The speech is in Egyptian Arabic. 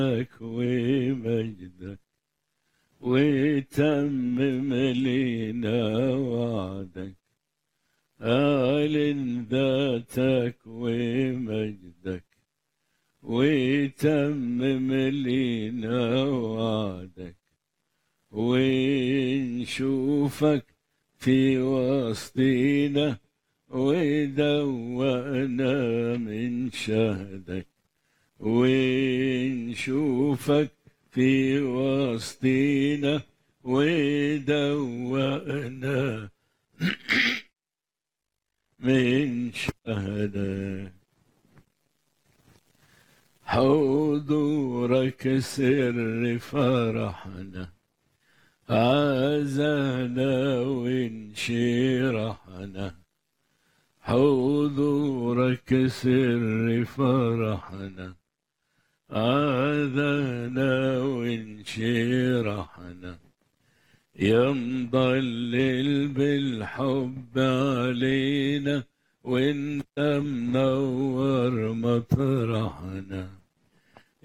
ومجدك وتمم لينا وعدك أعلن ذاتك ومجدك وتمم لينا وعدك ونشوفك في وسطينا ودوأنا من شهدك ونشوفك في وسطينا ودوأنا من شهدك حضورك سر فرحنا عزانا وانشرحنا حضورك سر فرحنا عذانا وانشرحنا يمضلل بالحب علينا وانت منور مطرحنا